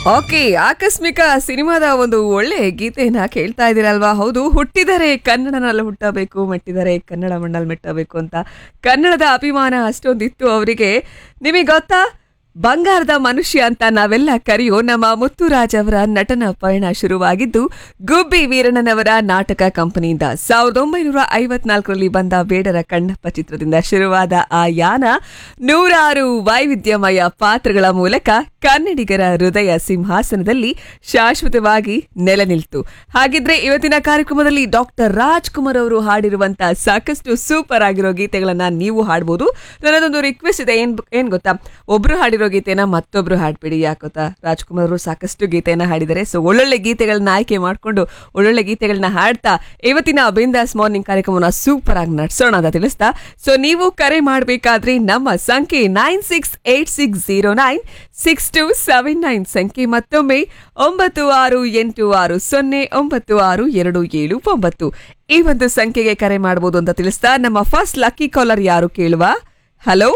okay ಆಕಸ್ಮಿಕ ಸಿನಿಮಾದ ಒಂದು ಒಳ್ಳೆ ಗೀತೆಯನ್ನ ಕೇಳ್ತಾ ಇದ್ದೀರಲ್ವಾ ಹೌದು ಹುಟ್ಟಿದರೆ ಕನ್ನಡನಲ್ಲಿ ಹುಟ್ಟಬೇಕು ಮೆಟ್ಟಿದರೆ ಕನ್ನಡ ಮಣ್ಣಲ್ಲಿ ಮೆಟ್ಟಬೇಕು ಅಂತ ಕನ್ನಡದ ಅಭಿಮಾನ ಅಷ್ಟೊಂದಿತ್ತು ಅವರಿಗೆ ನಿಮಗೆ ಗೊತ್ತಾ ಬಂಗಾರದ ಮನುಷ್ಯ ಅಂತ ನಾವೆಲ್ಲ ಕರೆಯೋ ನಮ್ಮ ಮುತ್ತುರಾಜ್ ಅವರ ನಟನ ಪಯಣ ಶುರುವಾಗಿದ್ದು ಗುಬ್ಬಿ ವೀರಣ್ಣನವರ ನಾಟಕ ಕಂಪನಿಯಿಂದ ಸಾವಿರದ ಒಂಬೈನೂರ ಐವತ್ನಾಲ್ಕರಲ್ಲಿ ಬಂದ ಬೇಡರ ಕಣ್ಣಪ್ಪ ಚಿತ್ರದಿಂದ ಶುರುವಾದ ಆ ಯಾನ ನೂರಾರು ವೈವಿಧ್ಯಮಯ ಪಾತ್ರಗಳ ಮೂಲಕ ಕನ್ನಡಿಗರ ಹೃದಯ ಸಿಂಹಾಸನದಲ್ಲಿ ಶಾಶ್ವತವಾಗಿ ನೆಲೆ ನಿಲ್ತು ಹಾಗಿದ್ರೆ ಇವತ್ತಿನ ಕಾರ್ಯಕ್ರಮದಲ್ಲಿ ಡಾಕ್ಟರ್ ರಾಜ್ಕುಮಾರ್ ಅವರು ಹಾಡಿರುವಂತ ಸಾಕಷ್ಟು ಸೂಪರ್ ಆಗಿರೋ ಗೀತೆಗಳನ್ನ ನೀವು ಹಾಡ್ಬೋದು ನನ್ನದೊಂದು ರಿಕ್ವೆಸ್ಟ್ ಇದೆ ಏನ್ ಏನ್ ಗೊತ್ತಾ ಒಬ್ರು ಹಾಡಿರೋ ಗೀತೆನ ಮತ್ತೊಬ್ರು ಹಾಡ್ಬೇಡಿ ಯಾಕೆ ಗೊತ್ತಾ ರಾಜ್ಕುಮಾರ್ ಅವರು ಸಾಕಷ್ಟು ಗೀತೆಯನ್ನ ಹಾಡಿದ್ದಾರೆ ಸೊ ಒಳ್ಳೊಳ್ಳೆ ಗೀತೆಗಳನ್ನ ಆಯ್ಕೆ ಮಾಡ್ಕೊಂಡು ಒಳ್ಳೊಳ್ಳೆ ಗೀತೆಗಳನ್ನ ಹಾಡ್ತಾ ಇವತ್ತಿನ ಬಿಂದಾಸ್ ಮಾರ್ನಿಂಗ್ ಕಾರ್ಯಕ್ರಮನ ಸೂಪರ್ ಆಗಿ ನಡ್ಸೋಣ ಅಂತ ತಿಳಿಸ್ತಾ ಸೊ ನೀವು ಕರೆ ಮಾಡಬೇಕಾದ್ರೆ ನಮ್ಮ ಸಂಖ್ಯೆ nine six eight six zero nine six two seven nine ಸಂಖ್ಯೆ ಮತ್ತೊಮ್ಮೆ ಒಂಬತ್ತು ಆರು ಎಂಟು ಆರು ಸೊನ್ನೆ ಒಂಬತ್ತು ಆರು ಎರಡು ಏಳು ಒಂಬತ್ತು ಈ ಒಂದು ಸಂಖ್ಯೆಗೆ ಕರೆ ಮಾಡಬಹುದು ಅಂತ ತಿಳಿಸ್ತಾ ನಮ್ಮ ಫಸ್ಟ್ ಲಕ್ಕಿ ಕಾಲರ್ ಯಾರು ಕೇಳುವ ಹಲೋ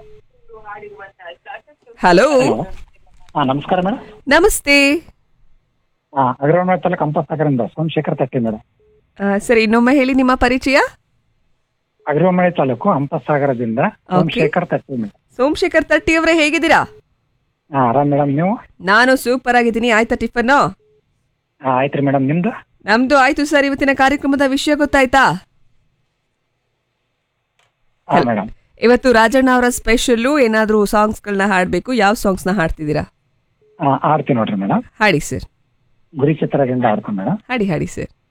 ಹಲೋ ಹಾ ನಮಸ್ಕಾರ ಮೇಡಮ್ ನಮಸ್ತೆ ಹಾ ಅಗ್ರವಾಣ ತಾಲೂಕು ಕಂಪಸಾಗರಿಂದ ಸೋಮಶೇಖರ್ ತಟ್ಟಿ ಮೇಡಮ್ ಆ, ಸರಿ ಇನ್ನೊಮ್ಮೆ ಹೇಳಿ ನಿಮ್ಮ ಪರಿಚಯ ಅಗ್ರವಾಮಳೆ ತಾಲೂಕು ಹಂಪಸಾಗರದಿಂದ ಸೋಮಶೇಖರ್ ತಟ್ಟಿ ಮೇಡಮ್ ಸೋಮಶೇಖರ್ ತಟ್ಟಿ ಅವರೇ ಹೇಗಿದ್ದೀರಾ ಹಾ ಆರಾಮ್ ಮೇಡಮ್ ನೀವು ನಾನು ಸೂಪರ್ ಆಗಿದ್ದೀನಿ ಆಯ್ತಾ ಟಿಫನ್ ಹಾ ಆಯ್ತ್ರಿ ಮೇಡಮ್ ನಿಮ್ದು ನಮ್ದು ಆಯ್ತು ಸರ್ ಇವತ್ತಿನ ಕಾರ್ಯಕ್ರಮದ ವಿಷಯ ಗೊತ್ತಾಯ್ತಾ ಹಾ ಮೇಡಮ್ ಇವತ್ತು ರಾಜಣ್ಣ ಅವರ ಸ್ಪೆಷಲ್ಲು ಏನಾದರೂ ಸಾಂಗ್ಸ್ಗಳನ್ನ ಹಾಡಬೇಕು ಯಾವ ಸಾಂಗ್ಸ್ನ ಹಾಡ್ತಿದ್ದೀರಾ ಹಾ ಆಡ್ತೀನಿ ನೋಡ್ರಿ ಮೇಡಮ್ ಹಾಡಿ ಸರ್ ಗುರಿ ಚಿತ್ರದಿಂದ ಆಡ್ತೀನಿ ಮೇಡಮ್ ಹಾಡಿ ಹಾಡಿ ಸರ್